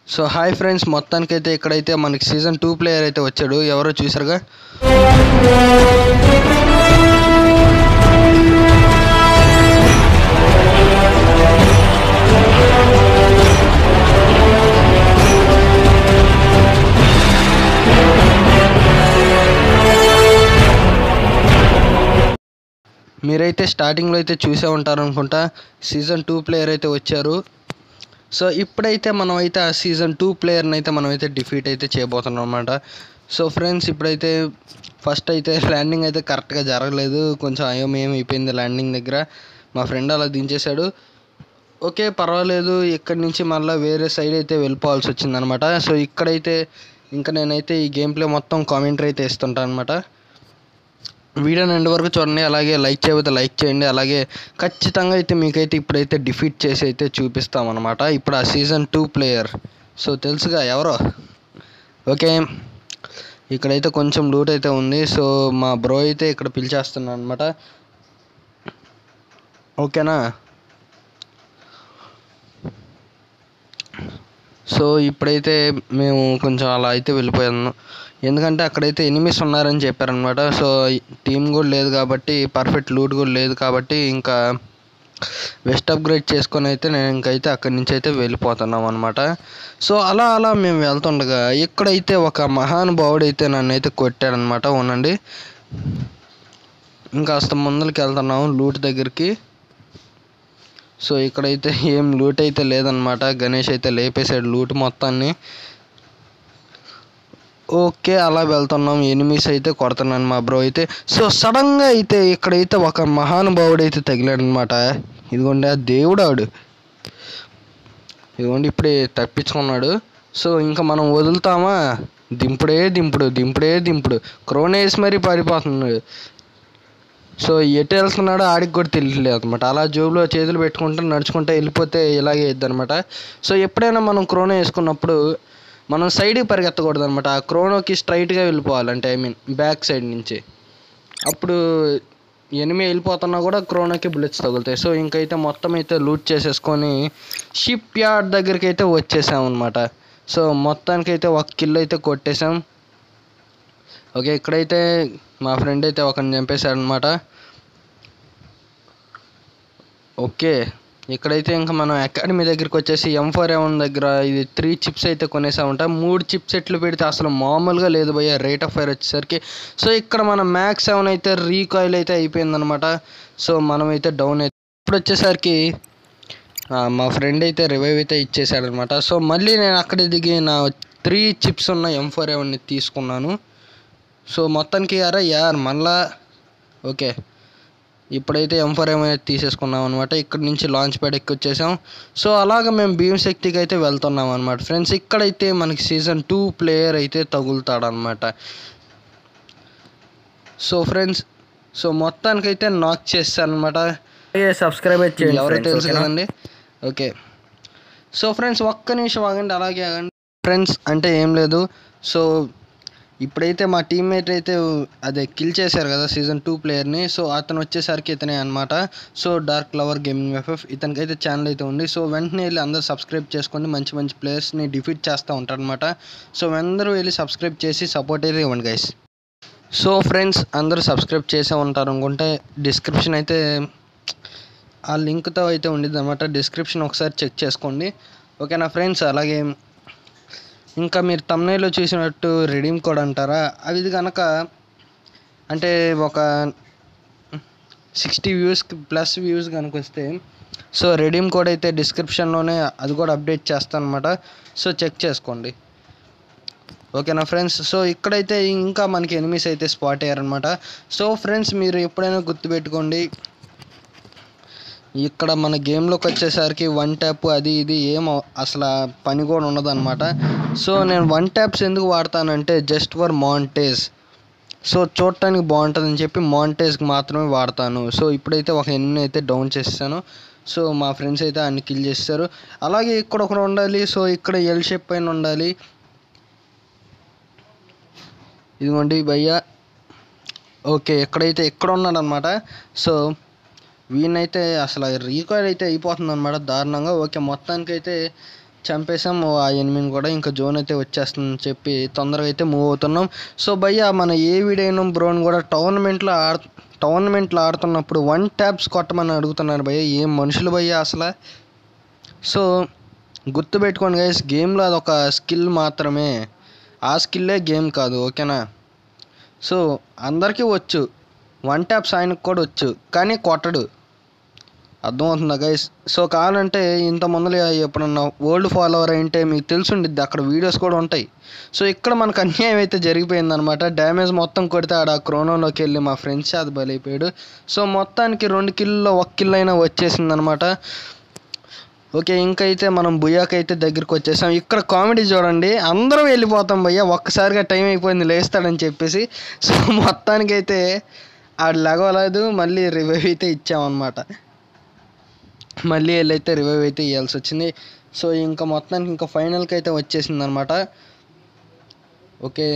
So hi friends మొత్తానికైతే ఇక్కడైతే మనకి సీజన్ టూ ప్లేయర్ అయితే వచ్చాడు ఎవరో చూసారుగా మీరైతే స్టార్టింగ్లో అయితే చూసే ఉంటారు అనుకుంటా సీజన్ టూ ప్లేయర్ అయితే వచ్చారు సో ఇప్పుడైతే మనం అయితే ఆ సీజన్ టూ ప్లేయర్ని అయితే మనం అయితే డిఫీట్ అయితే చేయబోతున్నాం అనమాట సో ఫ్రెండ్స్ ఇప్పుడైతే ఫస్ట్ అయితే ల్యాండింగ్ అయితే కరెక్ట్గా జరగలేదు కొంచెం అయోమయం అయిపోయింది ల్యాండింగ్ దగ్గర మా ఫ్రెండ్ అలా దించేశాడు ఓకే పర్వాలేదు ఇక్కడి నుంచి మళ్ళీ వేరే సైడ్ అయితే వెళ్ళిపోవాల్సి వచ్చిందనమాట సో ఇక్కడైతే ఇంకా నేనైతే ఈ గేమ్ ప్లే మొత్తం కామెంటరీ అయితే ఇస్తుంటాను అనమాట వీడియోని ఎండ్ వరకు చూడండి అలాగే లైక్ చేయకపోతే లైక్ చేయండి అలాగే ఖచ్చితంగా అయితే మీకైతే ఇప్పుడైతే డిఫీట్ చేసి అయితే చూపిస్తామన్నమాట ఇప్పుడు ఆ సీజన్ టూ ప్లేయర్ సో తెలుసుగా ఎవరో ఓకే ఇక్కడైతే కొంచెం లూట్ అయితే ఉంది సో మా బ్రో అయితే ఇక్కడ పిలిచేస్తున్నాను అనమాట ఓకేనా సో ఇప్పుడైతే మేము కొంచెం అలా అయితే వెళ్ళిపోయాను ఎందుకంటే అక్కడైతే ఎనిమిస్ ఉన్నారని చెప్పారనమాట సో టీం కూడా లేదు కాబట్టి పర్ఫెక్ట్ లూట్ కూడా లేదు కాబట్టి ఇంకా వెస్ట్ అప్గ్రేడ్ చేసుకొని అయితే నేను ఇంకైతే అక్కడి నుంచి అయితే వెళ్ళిపోతున్నాం అనమాట సో అలా అలా మేము వెళ్తుండగా ఇక్కడైతే ఒక మహానుభావుడు అయితే నన్ను అయితే కొట్టాడనమాట ఉండండి ఇంకాస్త ముందరికి వెళ్తున్నాం లూట్ దగ్గరికి సో ఇక్కడైతే ఏం లూట్ అయితే లేదనమాట గణేష్ అయితే లేపేశాడు లూట్ మొత్తాన్ని ఓకే అలా వెళ్తున్నాం ఎనిమిస్ అయితే కొడుతున్నాను మా బ్రో అయితే సో సడన్గా అయితే ఇక్కడైతే ఒక మహానుభావుడు అయితే తగిలాడనమాట ఇదిగోండి ఆ దేవుడు ఆడు ఇదిగోండి ఇప్పుడే తప్పించుకున్నాడు సో ఇంకా మనం వదులుతామా దింపుడే దింపుడు దింపుడే దింపుడు క్రోనేసి మరీ పారిపోతున్నాడు సో ఎటు వెళ్తున్నాడో ఆడికి కూడా తెలియలేదు అనమాట అలా జోబులో చేతులు పెట్టుకుంటూ నడుచుకుంటూ వెళ్ళిపోతే ఇలాగే అనమాట సో ఎప్పుడైనా మనం క్రోనో వేసుకున్నప్పుడు మనం సైడ్కి పరిగెత్తకూడదు అనమాట ఆ క్రోనోకి స్ట్రైట్గా వెళ్ళిపోవాలి అంటే ఐ మీన్ బ్యాక్ సైడ్ నుంచి అప్పుడు ఎనిమి వెళ్ళిపోతున్నా కూడా క్రోనోకి బుల్లెట్స్ తగులుతాయి సో ఇంకైతే మొత్తం అయితే లూట్ చేసేసుకొని షిప్ యార్డ్ దగ్గరికి అయితే వచ్చేసాం అనమాట సో మొత్తానికి అయితే ఒక కిల్ అయితే కొట్టేసాం ఓకే ఇక్కడైతే మా ఫ్రెండ్ అయితే ఒకరిని చంపేశాడు అనమాట ఓకే ఇక్కడైతే ఇంకా మనం అకాడమీ దగ్గరికి వచ్చేసి ఎం ఫోర్ ఎవన్ దగ్గర ఇది త్రీ చిప్స్ అయితే కొనేసామంట మూడు చిప్ సెట్లు పెడితే అసలు మామూలుగా లేదు భయ్య రేట్ ఆఫ్ ఫైర్ వచ్చేసరికి సో ఇక్కడ మన మ్యాక్స్ సెవెన్ అయితే రీకాయిల్ అయితే అయిపోయిందనమాట సో మనం అయితే డౌన్ అయితే ఇప్పుడు వచ్చేసరికి ఆ, మా ఫ్రెండ్ అయితే రివైవ్ అయితే ఇచ్చేసాడనమాట సో మళ్ళీ నేను అక్కడే దిగి నా త్రీ చిప్స్ ఉన్న ఎం ఫోర్ ఎవన్ని తీసుకున్నాను సో మొత్తానికి అరే యార్ మళ్ళా ఓకే ఇప్పుడైతే ఎం ఫోర్ ఏమైనా తీసేసుకున్నాం అనమాట ఇక్కడ నుంచి లాంచ్ ప్యాడ్ ఎక్కి వచ్చేసాం సో అలాగ మేము భీమ్ శక్తికి అయితే వెళ్తున్నాం అనమాట ఫ్రెండ్స్ ఇక్కడైతే మనకి సీజన్ టూ ప్లేయర్ అయితే తగులుతాడనమాట సో ఫ్రెండ్స్ సో మొత్తానికైతే నాక్ చేస్తానమాట సబ్స్క్రైబ్ చేయండి ఎవరో friends, తెలుసు ఓకేనా? కదండి ఓకే సో ఫ్రెండ్స్ ఒక్క నిమిషం ఆగండి అలాగే ఆగండి ఫ్రెండ్స్ అంటే ఏం లేదు సో ఇప్పుడైతే మా టీమ్మేట్ అయితే అదే కిల్ చేశారు కదా సీజన్ టూ ప్లేయర్ని సో అతను వచ్చేసరికి ఇతనే అనమాట so dark lover gaming FF ఇతనికైతే ఛానల్ అయితే ఉంది సో వెంటనే వెళ్ళి అందరూ సబ్స్క్రైబ్ చేసుకోండి మంచి మంచి ప్లేయర్స్ని డిఫీట్ చేస్తూ ఉంటారనమాట సో అందరూ వెళ్ళి సబ్స్క్రైబ్ చేసి సపోర్ట్ అయితే ఇవ్వండి గైస్ సో ఫ్రెండ్స్ అందరూ సబ్స్క్రైబ్ చేసే ఉంటారు అనుకుంటే డిస్క్రిప్షన్ అయితే ఆ లింక్తో అయితే ఉండిద్ది అనమాట డిస్క్రిప్షన్ ఒకసారి చెక్ చేసుకోండి ఓకేనా ఫ్రెండ్స్ అలాగే ఇంకా మీరు తమ్నైలో చూసినట్టు రెడీమ్ కోడ్ అంటారా అది కనుక అంటే ఒక సిక్స్టీ వ్యూస్ ప్లస్ వ్యూస్ కనుక వస్తే సో రెడీమ్ కోడ్ అయితే డిస్క్రిప్షన్లోనే అది కూడా అప్డేట్ చేస్తాను అనమాట సో చెక్ చేసుకోండి ఓకేనా ఫ్రెండ్స్ సో ఇక్కడైతే ఇంకా మనకి ఎనిమిస్ అయితే స్పాట్ అయ్యారనమాట సో ఫ్రెండ్స్ మీరు ఎప్పుడైనా గుర్తుపెట్టుకోండి ఇక్కడ మన గేమ్లోకి వచ్చేసరికి వన్ ట్యాప్ అది ఇది ఏం అవ- అసలు ఆ పని కూడా ఉండదు అనమాట సో నేను వన్ ట్యాప్స్ ఎందుకు వాడతానంటే జస్ట్ ఫర్ మాంటేజ్ సో చూడటానికి బాగుంటుందని చెప్పి మాంటేజ్కి మాత్రమే వాడతాను సో ఇప్పుడైతే ఒక ఎన్ని అయితే డౌన్ చేస్తాను సో మా ఫ్రెండ్స్ అయితే అన్ని కిల్ చేస్తారు అలాగే ఇక్కడ ఒకరు ఉండాలి సో ఇక్కడ ఎల్ షేప్ పైన ఉండాలి ఇదిగోండి భయ్య ఓకే ఎక్కడైతే ఎక్కడ ఉన్నాడు అనమాట సో వీనైతే అసలు రీకాయిల్ అయితే అయిపోతుంది అనమాట దారుణంగా ఓకే మొత్తానికైతే చంపేసాం ఆ ఎనిమిని కూడా ఇంకా జోన్ అయితే వచ్చేస్తుందని చెప్పి తొందరగా అయితే మూవ్ అవుతున్నాం సో భయ్య మన ఏ వీడైనా బ్రోన్ కూడా టోర్నమెంట్లో ఆడ టోర్నమెంట్లో ఆడుతున్నప్పుడు వన్ ట్యాప్స్ కొట్టమని అడుగుతున్నారు భయ్య ఏం మనుషులు భయ్య అసలు సో గుర్తుపెట్టుకోండి గైస్ గేమ్లో అదొక స్కిల్ మాత్రమే ఆ స్కిల్లే గేమ్ కాదు ఓకేనా సో అందరికీ వచ్చు వన్ ట్యాప్స్ ఆయనకు కూడా వచ్చు కానీ కొట్టడు అర్థమవుతుందా గైస్ సో కావాలంటే ఇంత ముందర ఎప్పుడన్నా ఓల్డ్ ఫాలోవర్ అయింటే మీకు తెలుసుండిద్ది అక్కడ వీడియోస్ కూడా ఉంటాయి సో ఇక్కడ మనకు అన్యాయం అయితే జరిగిపోయిందనమాట డ్యామేజ్ మొత్తం కొడితే ఆడ క్రోనోలోకి వెళ్ళి మా ఫ్రెండ్స్ అది బలైపోయాడు సో మొత్తానికి రెండు కిల్లో ఒక కిల్ అయినా వచ్చేసిందనమాట ఓకే ఇంకైతే మనం బుయాకి అయితే దగ్గరికి వచ్చేసాం ఇక్కడ కామెడీ చూడండి అందరం వెళ్ళిపోతాం భయ్య ఒక్కసారిగా టైం అయిపోయింది లేస్తాడని చెప్పేసి సో మొత్తానికైతే ఆడు లగవలేదు మళ్ళీ రివైవ్ అయితే ఇచ్చామన్నమాట మళ్ళీ వెళ్ళైతే రివైవ్ అయితే ఇవ్వాల్సి వచ్చింది సో ఇంకా మొత్తానికి ఇంకా ఫైనల్కి అయితే వచ్చేసింది అనమాట ఓకే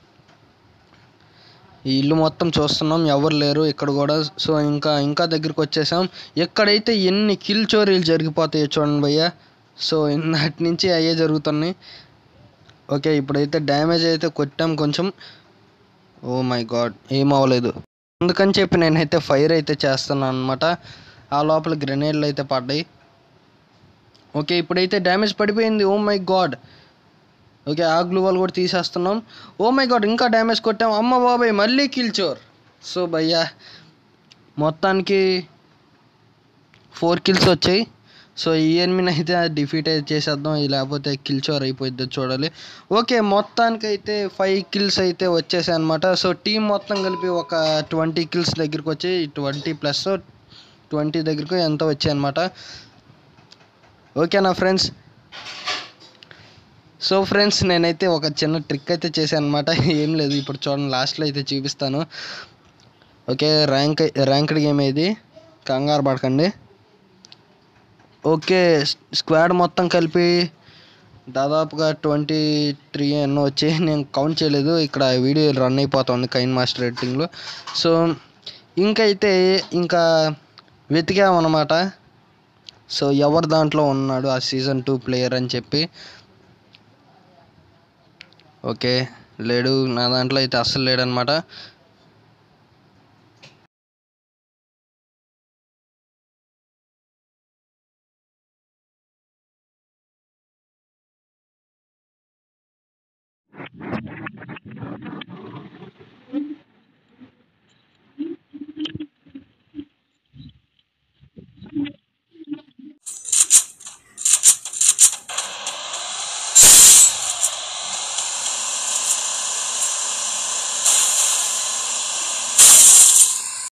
ఈ ఇల్లు మొత్తం చూస్తున్నాం ఎవరు లేరు ఇక్కడ కూడా సో ఇంకా ఇంకా దగ్గరికి వచ్చేసాం ఎక్కడైతే ఎన్ని కిల్ చోరీలు జరిగిపోతాయో చూడండి భయ్య సో నాటి నుంచి అయ్యే జరుగుతున్నాయి ఓకే ఇప్పుడైతే డ్యామేజ్ అయితే కొట్టాం కొంచెం ఓ మై గాడ్ ఏం అవ్వలేదు అందుకని చెప్పి నేనైతే ఫైర్ అయితే చేస్తున్నాను అనమాట ఆ లోపల గ్రెనేడ్లు అయితే పడ్డాయి ఓకే ఇప్పుడైతే డ్యామేజ్ పడిపోయింది ఓ మై గాడ్ ఓకే ఆ గ్లూ వాల్ కూడా తీసేస్తున్నాం ఓ మై గాడ్ ఇంకా డ్యామేజ్ కొట్టాం అమ్మ బాబాయ్ మళ్ళీ కిల్ చోర్ సో భయ్యా మొత్తానికి ఫోర్ కిల్స్ వచ్చాయి సో ఈ ఎనిమిని అయితే డిఫీట్ అయితే చేసేద్దాం ఇది లేకపోతే కిల్ చోర్ అయిపోద్ది చూడాలి ఓకే మొత్తానికి అయితే ఫైవ్ కిల్స్ అయితే వచ్చేసాయి అనమాట సో టీం మొత్తం కలిపి ఒక ట్వంటీ కిల్స్ దగ్గరికి వచ్చి ట్వంటీ ప్లస్ ట్వంటీ దగ్గరకు ఎంత వచ్చాయి అనమాట ఓకేనా ఫ్రెండ్స్ సో ఫ్రెండ్స్ నేనైతే ఒక చిన్న ట్రిక్ అయితే చేశాను అనమాట ఏం లేదు ఇప్పుడు చూడండి లాస్ట్లో అయితే చూపిస్తాను ఓకే ర్యాంక్ ర్యాంక్డ్ గేమ్ ఇది కంగారు పడకండి ఓకే స్క్వాడ్ మొత్తం కలిపి దాదాపుగా ట్వంటీ త్రీ ఎన్నో వచ్చి నేను కౌంట్ చేయలేదు ఇక్కడ వీడియో రన్ అయిపోతుంది కైన్ మాస్టర్ రేటింగ్లో సో ఇంకైతే ఇంకా వెతికామన్నమాట సో ఎవరు దాంట్లో ఉన్నాడు ఆ సీజన్ టూ ప్లేయర్ అని చెప్పి ఓకే లేడు నా దాంట్లో అయితే అస్సలు లేడనమాట